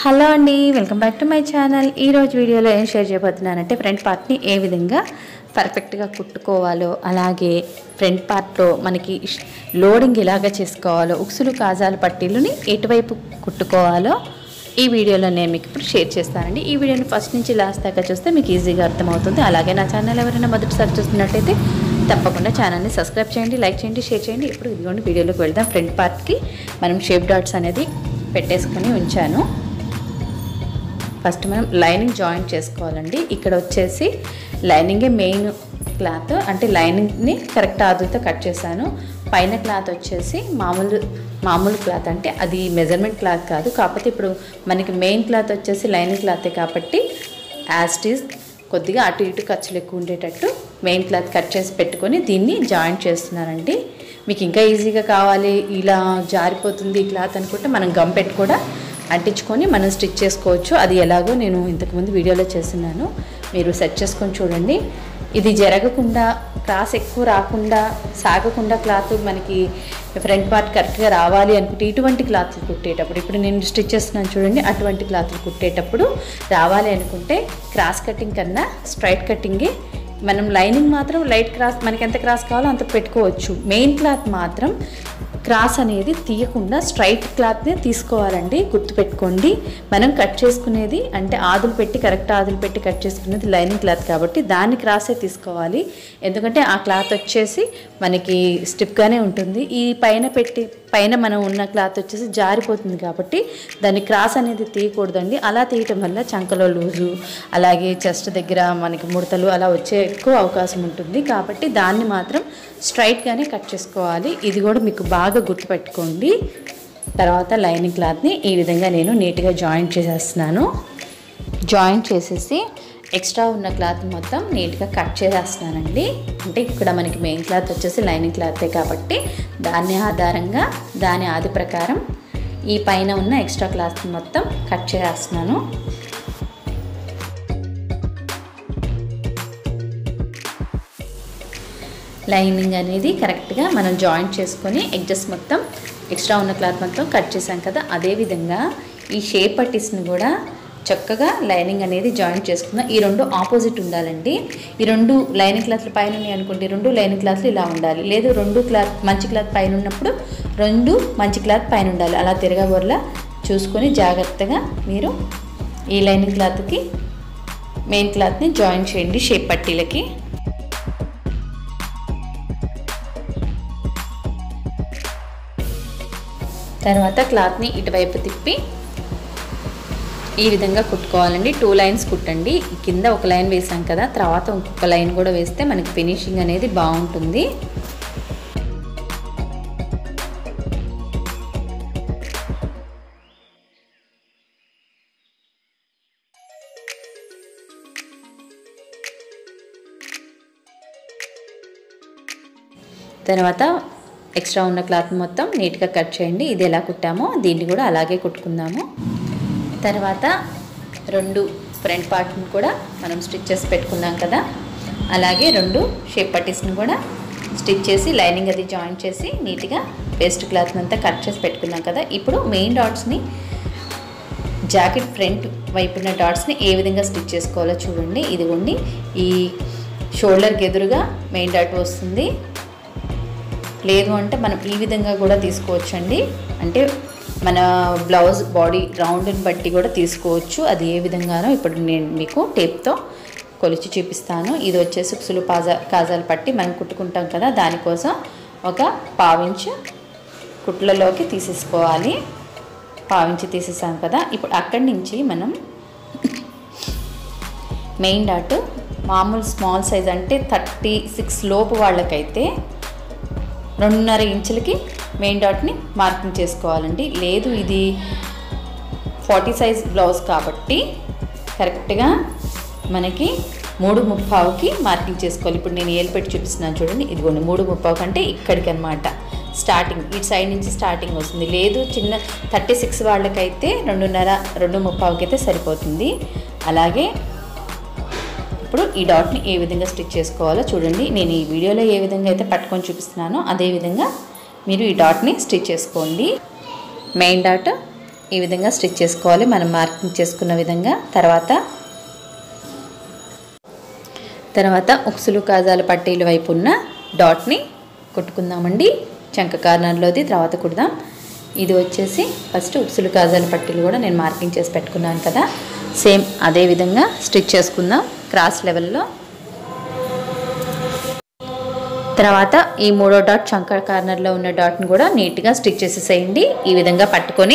hello అండి welcome back to my channel ఈరోజు వీడియోలో ఏం షేర్ చేయబోతున్నానంటే ఫ్రంట్ పార్ట్ని ఏ విధంగా పర్ఫెక్ట్గా కుట్టుకోవాలో అలాగే ఫ్రంట్ పార్ట్లో మనకి ఇష్- లోడింగ్ ఎలాగ చేసుకోవాలో ఉక్సులు కాజాలు పట్టీలని ఎటువైపు కుట్టుకోవాలో ఈ వీడియోలో నేను మీకు ఇప్పుడు షేర్ చేస్తానండి ఈ వీడియోని ఫస్ట్ నుంచి లాస్ట్ దాకా చూస్తే మీకు ఈజీగా అర్థమవుతుంది అలాగే నా ఛానల్ ఎవరైనా మొదటిసారి చూస్తున్నట్టయితే తప్పకుండా ఛానల్ని సబ్స్క్రైబ్ చేయండి లైక్ చేయండి షేర్ చేయండి ఇప్పుడు ఇదిగోండి వీడియోలోకి వెళ్దాం ఫ్రంట్ పార్ట్కి మనం షేప్ డాట్స్ అనేది పెట్టేసుకొని ఉంచాను ఫస్ట్ మనం లైనింగ్ జాయింట్ చేసుకోవాలండి ఇక్కడ వచ్చేసి లైనింగే మెయిన్ క్లాత్ అంటే లైనింగ్ని కరెక్ట్ ఆదుతో కట్ చేశాను పైన క్లాత్ వచ్చేసి మామూలు మామూలు క్లాత్ అంటే అది మెజర్మెంట్ క్లాత్ కాదు కాకపోతే ఇప్పుడు మనకి మెయిన్ క్లాత్ వచ్చేసి లైనింగ్ క్లాతే కాబట్టి యాస్టీస్ కొద్దిగా అటు ఇటు ఖర్చులు ఎక్కువ ఉండేటట్టు మెయిన్ క్లాత్ కట్ చేసి పెట్టుకొని దీన్ని జాయింట్ చేస్తున్నానండి మీకు ఇంకా ఈజీగా కావాలి ఇలా జారిపోతుంది ఈ క్లాత్ అనుకుంటే మనం గమ్ పెట్టి కూడా అంటించుకొని మనం స్టిచ్ చేసుకోవచ్చు అది ఎలాగో నేను ఇంతకుముందు వీడియోలో చేస్తున్నాను మీరు సెట్ చేసుకొని చూడండి ఇది జరగకుండా క్రాస్ ఎక్కువ రాకుండా సాగకుండా క్లాత్ మనకి ఫ్రంట్ పార్ట్ కరెక్ట్గా రావాలి అనుకుంటే ఇటువంటి క్లాత్లు కుట్టేటప్పుడు ఇప్పుడు నేను స్టిచ్ చేస్తున్నాను చూడండి అటువంటి క్లాత్లు కుట్టేటప్పుడు రావాలి అనుకుంటే క్రాస్ కటింగ్ కన్నా స్ట్రైట్ కటింగే మనం లైనింగ్ మాత్రం లైట్ క్రాస్ మనకి ఎంత క్రాస్ కావాలో అంత పెట్టుకోవచ్చు మెయిన్ క్లాత్ మాత్రం క్రాస్ అనేది తీయకుండా స్ట్రైట్ క్లాత్నే తీసుకోవాలండి గుర్తుపెట్టుకోండి మనం కట్ చేసుకునేది అంటే ఆదులు పెట్టి కరెక్ట్ ఆదులు పెట్టి కట్ చేసుకునేది లైనింగ్ క్లాత్ కాబట్టి దాన్ని క్రాసే తీసుకోవాలి ఎందుకంటే ఆ క్లాత్ వచ్చేసి మనకి స్టిప్గానే ఉంటుంది ఈ పైన పెట్టి పైన మనం ఉన్న క్లాత్ వచ్చేసి జారిపోతుంది కాబట్టి దాన్ని క్రాస్ అనేది తీయకూడదండి అలా తీయటం వల్ల చంకలో లూజు అలాగే చెస్ట్ దగ్గర మనకి ముడతలు అలా వచ్చే ఎక్కువ అవకాశం ఉంటుంది కాబట్టి దాన్ని మాత్రం స్ట్రైట్గానే కట్ చేసుకోవాలి ఇది కూడా మీకు బాగా గుర్తుపెట్టుకోండి తర్వాత లైనింగ్ క్లాత్ని ఈ విధంగా నేను నీట్గా జాయింట్ చేసేస్తున్నాను జాయింట్ చేసేసి ఎక్స్ట్రా ఉన్న క్లాత్ మొత్తం నీట్గా కట్ చేసేస్తున్నానండి అంటే ఇక్కడ మనకి మెయిన్ క్లాత్ వచ్చేసి లైనింగ్ క్లాతే కాబట్టి దాని ఆధారంగా దాని ఆది ప్రకారం ఈ పైన ఉన్న ఎక్స్ట్రా క్లాత్ మొత్తం కట్ చేసేస్తున్నాను లైనింగ్ అనేది కరెక్ట్గా మనం జాయింట్ చేసుకొని ఎడ్జస్ట్ మొత్తం ఎక్స్ట్రా ఉన్న క్లాత్ మొత్తం కట్ చేసాం కదా అదేవిధంగా ఈ షేప్ పట్టీస్ని కూడా చక్కగా లైనింగ్ అనేది జాయింట్ చేసుకుందాం ఈ రెండు ఆపోజిట్ ఉండాలండి ఈ రెండు లైనింగ్ క్లాత్లు పైన ఉన్నాయి అనుకోండి రెండు లైనింగ్ క్లాత్లు ఇలా ఉండాలి లేదు రెండు క్లాత్ మంచి క్లాత్ పైన ఉన్నప్పుడు రెండు మంచి క్లాత్ పైన ఉండాలి అలా తిరగబోర్లా చూసుకొని జాగ్రత్తగా మీరు ఈ లైనింగ్ క్లాత్కి మెయిన్ క్లాత్ని జాయిన్ చేయండి షేప్ పట్టీలకి తర్వాత క్లాత్ని ఇటువైపు తిప్పి ఈ విధంగా కుట్టుకోవాలండి టూ లైన్స్ కుట్టండి కింద ఒక లైన్ వేసాం కదా తర్వాత ఇంకొక లైన్ కూడా వేస్తే మనకి ఫినిషింగ్ అనేది బాగుంటుంది తర్వాత ఎక్స్ట్రా ఉన్న క్లాత్ మొత్తం నీట్గా కట్ చేయండి ఇది ఎలా కుట్టామో దీన్ని కూడా అలాగే కుట్టుకుందాము తర్వాత రెండు ఫ్రంట్ పార్ట్ని కూడా మనం స్టిచ్ చేసి పెట్టుకున్నాం కదా అలాగే రెండు షేప్ పట్టీస్ని కూడా స్టిచ్ చేసి లైనింగ్ అది జాయిన్ చేసి నీట్గా పేస్ట్ క్లాత్ని అంతా కట్ చేసి పెట్టుకున్నాం కదా ఇప్పుడు మెయిన్ డాట్స్ని జాకెట్ ఫ్రంట్ వైపున్న డాట్స్ని ఏ విధంగా స్టిచ్ చేసుకోవాలో చూడండి ఇదిగోండి ఈ షోల్డర్కి ఎదురుగా మెయిన్ డాట్ వస్తుంది లేదు అంటే మనం ఈ విధంగా కూడా తీసుకోవచ్చండి అంటే మన బ్లౌజ్ బాడీ రౌండ్ని బట్టి కూడా తీసుకోవచ్చు అది ఏ విధంగానో ఇప్పుడు నేను మీకు టేప్తో కొలిచి చూపిస్తాను ఇది వచ్చేసి సులు పాజా కాజాలు పట్టి మనం కుట్టుకుంటాం కదా దానికోసం ఒక పావించు కుట్లలోకి తీసేసుకోవాలి పావించి తీసేసాం కదా ఇప్పుడు అక్కడి నుంచి మనం మెయిన్ డాట్ మామూలు స్మాల్ సైజ్ అంటే థర్టీ సిక్స్ లోపు వాళ్ళకైతే రెండున్నర ఇంచులకి మెయిన్ డాట్ని మార్కింగ్ చేసుకోవాలండి లేదు ఇది ఫార్టీ సైజ్ బ్లౌజ్ కాబట్టి కరెక్ట్గా మనకి మూడు ముప్పావుకి మార్కింగ్ చేసుకోవాలి ఇప్పుడు నేను ఏలు పెట్టి చూపిస్తున్నాను చూడండి ఇదిగోండి మూడు ముప్పావు కంటే ఇక్కడికి అనమాట స్టార్టింగ్ ఇటు సైడ్ నుంచి స్టార్టింగ్ వస్తుంది లేదు చిన్న థర్టీ సిక్స్ వాళ్ళకైతే రెండున్నర రెండు ముప్పావుకి అయితే సరిపోతుంది అలాగే ఇప్పుడు ఈ డాట్ని ఏ విధంగా స్టిచ్ చేసుకోవాలో చూడండి నేను ఈ వీడియోలో ఏ విధంగా అయితే పట్టుకొని చూపిస్తున్నానో అదే విధంగా మీరు ఈ డాట్ని స్టిచ్ చేసుకోండి మెయిన్ డాట్ ఈ విధంగా స్టిచ్ చేసుకోవాలి మనం మార్కింగ్ చేసుకున్న విధంగా తర్వాత తర్వాత ఉక్సులు కాజాల పట్టీల వైపు ఉన్న డాట్ని కుట్టుకుందామండి చంక కార్నర్లోది తర్వాత కుడదాం ఇది వచ్చేసి ఫస్ట్ ఉక్సులు కాజాల పట్టీలు కూడా నేను మార్కింగ్ చేసి పెట్టుకున్నాను కదా సేమ్ అదే విధంగా స్టిచ్ చేసుకుందాం క్రాస్ లెవెల్లో తర్వాత ఈ మూడో డాట్ చంక కార్నర్లో ఉన్న డాట్ని కూడా నీట్గా స్టిచ్ చేసేసేయండి ఈ విధంగా పట్టుకొని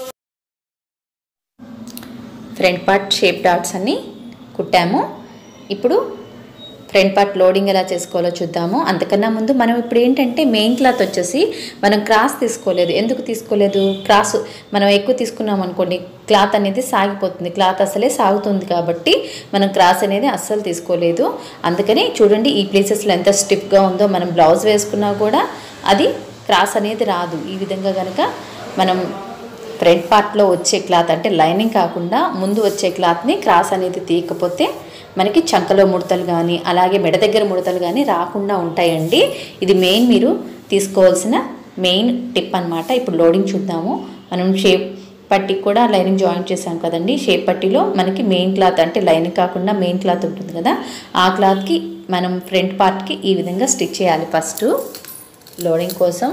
ఫ్రంట్ పార్ట్ షేప్ డాట్స్ అన్ని కుట్టాము ఇప్పుడు ఫ్రంట్ పార్ట్ లోడింగ్ ఎలా చేసుకోవాలో చూద్దాము అంతకన్నా ముందు మనం ఇప్పుడు ఏంటంటే మెయిన్ క్లాత్ వచ్చేసి మనం క్రాస్ తీసుకోలేదు ఎందుకు తీసుకోలేదు క్రాస్ మనం ఎక్కువ తీసుకున్నాం అనుకోండి క్లాత్ అనేది సాగిపోతుంది క్లాత్ అసలే సాగుతుంది కాబట్టి మనం క్రాస్ అనేది అస్సలు తీసుకోలేదు అందుకని చూడండి ఈ ప్లేసెస్లో ఎంత స్టిఫ్గా ఉందో మనం బ్లౌజ్ వేసుకున్నా కూడా అది క్రాస్ అనేది రాదు ఈ విధంగా కనుక మనం ఫ్రంట్ పార్ట్లో వచ్చే క్లాత్ అంటే లైనింగ్ కాకుండా ముందు వచ్చే క్లాత్ని క్రాస్ అనేది తీయకపోతే మనకి చంకలో ముడతలు కానీ అలాగే మెడ దగ్గర ముడతలు కానీ రాకుండా ఉంటాయండి ఇది మెయిన్ మీరు తీసుకోవాల్సిన మెయిన్ టిప్ అనమాట ఇప్పుడు లోడింగ్ చూద్దాము మనం షేప్ పట్టికి కూడా లైనింగ్ జాయిన్ చేసాం కదండి షేప్ పట్టిలో మనకి మెయిన్ క్లాత్ అంటే లైనింగ్ కాకుండా మెయిన్ క్లాత్ ఉంటుంది కదా ఆ క్లాత్కి మనం ఫ్రంట్ పార్ట్కి ఈ విధంగా స్టిచ్ చేయాలి ఫస్ట్ లోడింగ్ కోసం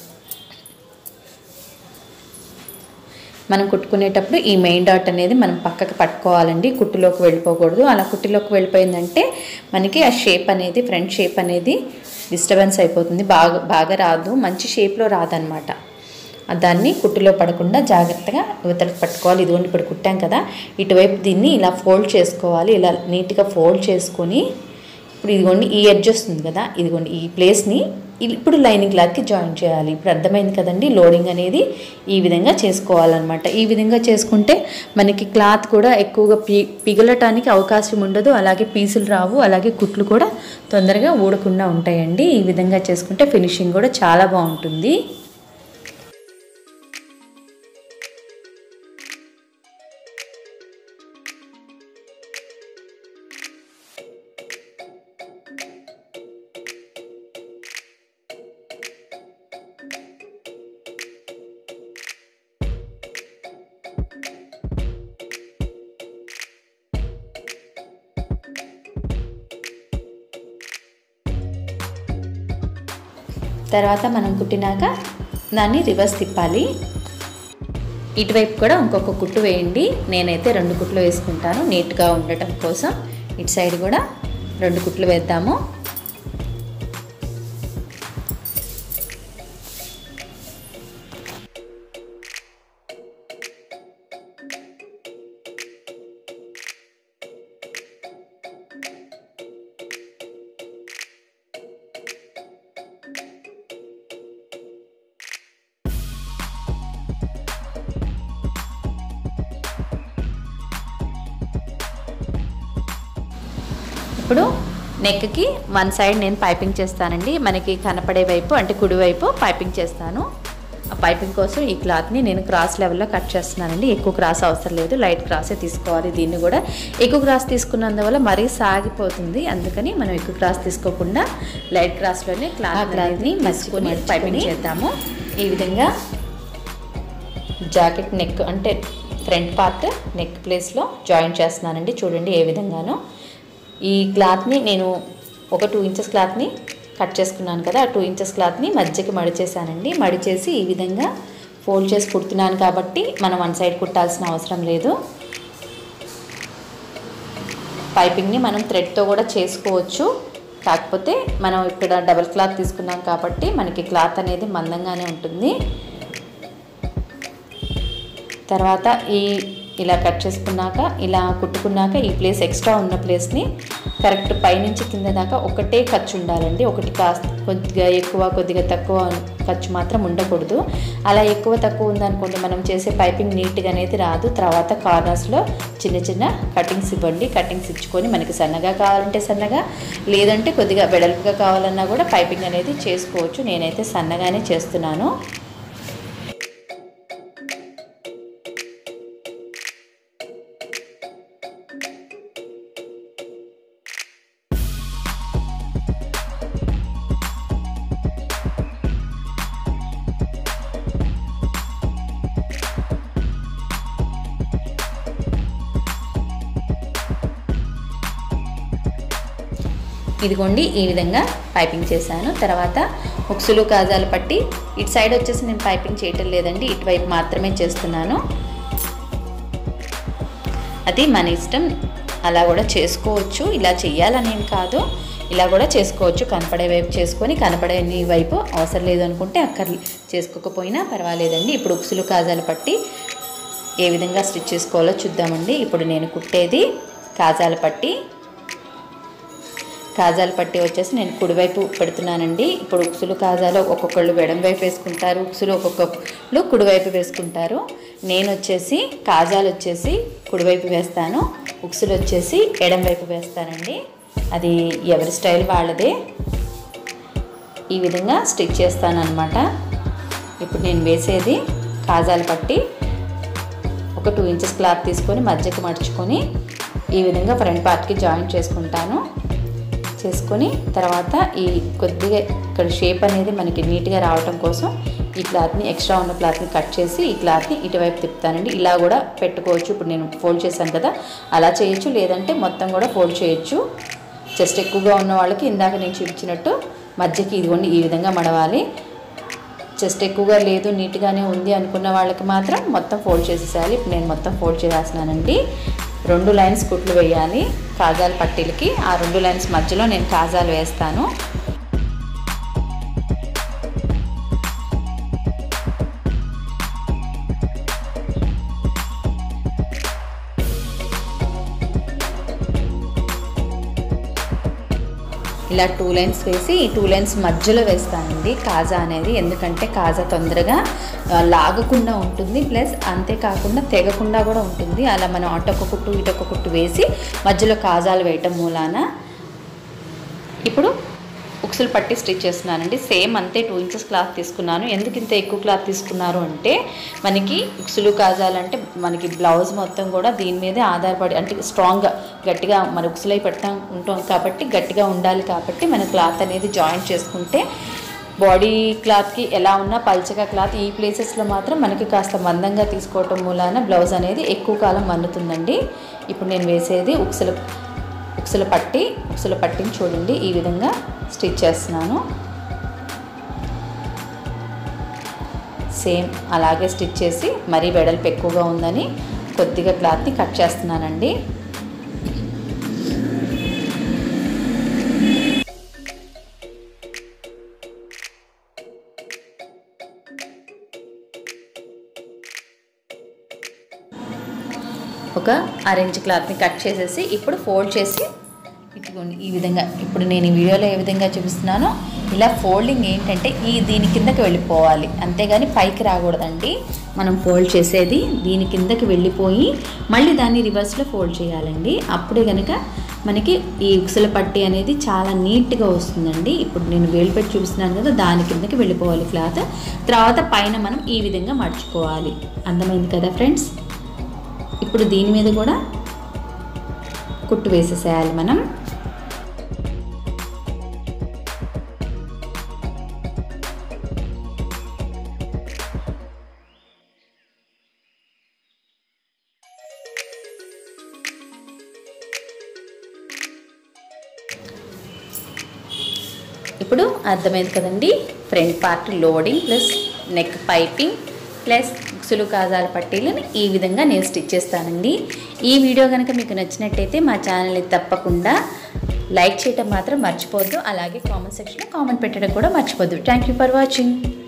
మనం కుట్టుకునేటప్పుడు ఈ మెయిన్ డాట్ అనేది మనం పక్కకి పట్టుకోవాలండి కుట్టులోకి వెళ్ళిపోకూడదు అలా కుట్టులోకి వెళ్ళిపోయిందంటే మనకి ఆ షేప్ అనేది ఫ్రంట్ షేప్ అనేది డిస్టర్బెన్స్ అయిపోతుంది బాగా బాగా రాదు మంచి షేప్లో రాదనమాట దాన్ని కుట్టులో పడకుండా జాగ్రత్తగా యువతలకు పట్టుకోవాలి ఇదిగోండి ఇప్పుడు కుట్టాం కదా ఇటువైపు దీన్ని ఇలా ఫోల్డ్ చేసుకోవాలి ఇలా నీట్గా ఫోల్డ్ చేసుకొని ఇప్పుడు ఇదిగోండి ఈ ఎడ్జ్ వస్తుంది కదా ఇదిగోండి ఈ ప్లేస్ని ఇప్పుడు లైనింగ్ క్లాత్కి జాయిన్ చేయాలి ఇప్పుడు అర్థమైంది కదండి లోడింగ్ అనేది ఈ విధంగా చేసుకోవాలన్నమాట ఈ విధంగా చేసుకుంటే మనకి క్లాత్ కూడా ఎక్కువగా పి పిగలటానికి అవకాశం ఉండదు అలాగే పీసులు రావు అలాగే కుట్లు కూడా తొందరగా ఊడకుండా ఉంటాయండి ఈ విధంగా చేసుకుంటే ఫినిషింగ్ కూడా చాలా బాగుంటుంది తర్వాత మనం కుట్టినాక దాన్ని రివర్స్ తిప్పాలి ఇటువైపు కూడా ఇంకొక కుట్టు వేయండి నేనైతే రెండు కుట్లు వేసుకుంటాను నీట్గా ఉండటం కోసం ఇటు సైడ్ కూడా రెండు కుట్లు వేద్దాము ఇప్పుడు నెక్కి వన్ సైడ్ నేను పైపింగ్ చేస్తానండి మనకి కనపడే వైపు అంటే కుడివైపు పైపింగ్ చేస్తాను ఆ పైపింగ్ కోసం ఈ క్లాత్ని నేను క్రాస్ లెవెల్లో కట్ చేస్తున్నానండి ఎక్కువ క్రాస్ అవసరం లేదు లైట్ క్రాసే తీసుకోవాలి దీన్ని కూడా ఎక్కువ క్రాస్ తీసుకున్నందువల్ల మరీ సాగిపోతుంది అందుకని మనం ఎక్కువ క్రాస్ తీసుకోకుండా లైట్ క్రాస్లోనే క్లాత్ క్లాత్ని మర్చుకొని పైపింగ్ చేద్దాము ఈ విధంగా జాకెట్ నెక్ అంటే ఫ్రంట్ పార్ట్ నెక్ ప్లేస్లో జాయిన్ చేస్తున్నానండి చూడండి ఏ విధంగానో ఈ క్లాత్ని నేను ఒక టూ ఇంచెస్ క్లాత్ని కట్ చేసుకున్నాను కదా ఆ టూ ఇంచెస్ క్లాత్ని మధ్యకి మడిచేసానండి మడిచేసి ఈ విధంగా ఫోల్డ్ చేసి కుడుతున్నాను కాబట్టి మనం వన్ సైడ్ కుట్టాల్సిన అవసరం లేదు పైపింగ్ని మనం థ్రెడ్తో కూడా చేసుకోవచ్చు కాకపోతే మనం ఇక్కడ డబల్ క్లాత్ తీసుకున్నాం కాబట్టి మనకి క్లాత్ అనేది మందంగానే ఉంటుంది తర్వాత ఈ ఇలా కట్ చేసుకున్నాక ఇలా కుట్టుకున్నాక ఈ ప్లేస్ ఎక్స్ట్రా ఉన్న ప్లేస్ని కరెక్ట్ పైనుంచి కింద దాకా ఒకటే ఖర్చు ఉండాలండి ఒకటి కాస్త కొద్దిగా ఎక్కువ కొద్దిగా తక్కువ ఖర్చు మాత్రం ఉండకూడదు అలా ఎక్కువ తక్కువ ఉందనుకోండి మనం చేసే పైపింగ్ నీట్గా అనేది రాదు తర్వాత కార్నర్స్లో చిన్న చిన్న కటింగ్స్ ఇవ్వండి కటింగ్స్ ఇచ్చుకొని మనకి సన్నగా కావాలంటే సన్నగా లేదంటే కొద్దిగా వెడల్పుగా కావాలన్నా కూడా పైపింగ్ అనేది చేసుకోవచ్చు నేనైతే సన్నగానే చేస్తున్నాను ఇదిగోండి ఈ విధంగా పైపింగ్ చేశాను తర్వాత ఉక్సులు కాజాలు పట్టి ఇటు సైడ్ వచ్చేసి నేను పైపింగ్ చేయటం లేదండి ఇటువైపు మాత్రమే చేస్తున్నాను అది మన ఇష్టం అలా కూడా చేసుకోవచ్చు ఇలా చెయ్యాలని ఏం కాదు ఇలా కూడా చేసుకోవచ్చు కనపడే వైపు చేసుకొని కనపడని వైపు అవసరం లేదు అనుకుంటే అక్కడ చేసుకోకపోయినా పర్వాలేదండి ఇప్పుడు ఉక్సులు కాజాలు పట్టి ఏ విధంగా స్టిచ్ చేసుకోవాలో చూద్దామండి ఇప్పుడు నేను కుట్టేది కాజాలు పట్టి కాజాలు పట్టి వచ్చేసి నేను కుడివైపు పెడుతున్నానండి ఇప్పుడు ఉక్సులు కాజాలు ఒక్కొక్కళ్ళు ఎడం వైపు వేసుకుంటారు ఉక్సులు ఒక్కొక్కళ్ళు కుడివైపు వేసుకుంటారు నేను వచ్చేసి కాజాలు వచ్చేసి కుడివైపు వేస్తాను ఉక్సులు వచ్చేసి ఎడం వైపు వేస్తానండి అది ఎవరి స్టైల్ వాళ్ళదే ఈ విధంగా స్టిచ్ చేస్తాను అనమాట ఇప్పుడు నేను వేసేది కాజాలు పట్టి ఒక టూ ఇంచెస్ క్లాత్ తీసుకొని మధ్యకి మడుచుకొని ఈ విధంగా ఫ్రంట్ పార్ట్కి జాయింట్ చేసుకుంటాను చేసుకొని తర్వాత ఈ కొద్దిగా ఇక్కడ షేప్ అనేది మనకి నీట్గా రావటం కోసం ఈ క్లాత్ని ఎక్స్ట్రా ఉన్న క్లాత్ని కట్ చేసి ఈ క్లాత్ని ఇటువైపు తిప్పుతానండి ఇలా కూడా పెట్టుకోవచ్చు ఇప్పుడు నేను ఫోల్డ్ చేశాను కదా అలా చేయొచ్చు లేదంటే మొత్తం కూడా ఫోల్డ్ చేయొచ్చు చెస్ట్ ఎక్కువగా ఉన్న వాళ్ళకి ఇందాక నేను చూపించినట్టు మధ్యకి ఇదిగోండి ఈ విధంగా మడవాలి చెస్ట్ ఎక్కువగా లేదు నీట్గానే ఉంది అనుకున్న వాళ్ళకి మాత్రం మొత్తం ఫోల్డ్ చేసేసేయాలి ఇప్పుడు నేను మొత్తం ఫోల్డ్ చేసేస్తున్నానండి రెండు లైన్స్ కుట్లు వేయాలి కాజాల పట్టీలకి ఆ రెండు లైన్స్ మధ్యలో నేను కాజాలు వేస్తాను ఇలా టూ లైన్స్ వేసి ఈ టూ లైన్స్ మధ్యలో వేస్తానండి కాజా అనేది ఎందుకంటే కాజా తొందరగా ఆ, లాగకుండా ఉంటుంది ప్లస్ అంతేకాకుండా తెగకుండా కూడా ఉంటుంది అలా మనం అటొక కుట్టు ఇటొక కుట్టు వేసి మధ్యలో కాజాలు వేయటం మూలాన ఇప్పుడు ఉక్సులు పట్టి స్టిచ్ చేస్తున్నానండి సేమ్ అంతే టూ ఇంచెస్ క్లాత్ తీసుకున్నాను ఎందుకు ఇంత ఎక్కువ క్లాత్ తీసుకున్నారు అంటే మనకి ఉక్సులు కాజాలంటే మనకి బ్లౌజ్ మొత్తం కూడా దీని మీదే ఆధారపడి అంటే స్ట్రాంగ్గా గట్టిగా మన ఉక్సులై పెడతాం ఉంటాం కాబట్టి గట్టిగా ఉండాలి కాబట్టి మన క్లాత్ అనేది జాయింట్ చేసుకుంటే బాడీ క్లాత్కి ఎలా ఉన్నా పల్చగా క్లాత్ ఈ ప్లేసెస్లో మాత్రం మనకి కాస్త మందంగా తీసుకోవటం మూలాన బ్లౌజ్ అనేది ఎక్కువ కాలం మన్నుతుందండి ఇప్పుడు నేను వేసేది ఉక్సులు ఉక్సులు పట్టి ఉక్సులు పట్టిని చూడండి ఈ విధంగా స్టిచ్ చేస్తున్నాను సేమ్ అలాగే స్టిచ్ చేసి మరీ వెడల్పు ఎక్కువగా ఉందని కొద్దిగా క్లాత్ని కట్ చేస్తున్నానండి ఒక ఆరెంజ్ క్లాత్ని కట్ చేసేసి ఇప్పుడు ఫోల్డ్ చేసి ఇటుకోండి ఈ విధంగా ఇప్పుడు నేను ఈ వీడియోలో ఏ విధంగా చూపిస్తున్నానో ఇలా ఫోల్డింగ్ ఏంటంటే ఈ దీని కిందకి వెళ్ళిపోవాలి అంతేగాని పైకి రాకూడదండి మనం ఫోల్డ్ చేసేది దీని కిందకి వెళ్ళిపోయి మళ్ళీ దాన్ని రివర్స్లో ఫోల్డ్ చేయాలండి అప్పుడే కనుక మనకి ఈ ఉక్సుల పట్టి అనేది చాలా నీట్గా వస్తుందండి ఇప్పుడు నేను వేలు పెట్టి చూపిస్తున్నాను కదా దాని కిందకి వెళ్ళిపోవాలి క్లాత్ తర్వాత పైన మనం ఈ విధంగా మర్చుకోవాలి అర్థమైంది కదా ఫ్రెండ్స్ ఇప్పుడు దీని మీద కూడా కుట్టు వేసేసేయాలి మనం ఇప్పుడు అర్థమైంది కదండి front part loading plus neck piping plus బుక్సులు కాజాల పట్టీలను ఈ విధంగా నేను స్టిచ్ చేస్తానండి ఈ వీడియో కనుక మీకు నచ్చినట్టయితే మా ఛానల్ని తప్పకుండా లైక్ చేయటం మాత్రం మర్చిపోద్దు అలాగే కామెంట్ సెక్షన్లో కామెంట్ పెట్టడం కూడా మర్చిపోద్దు థ్యాంక్ యూ ఫర్ వాచింగ్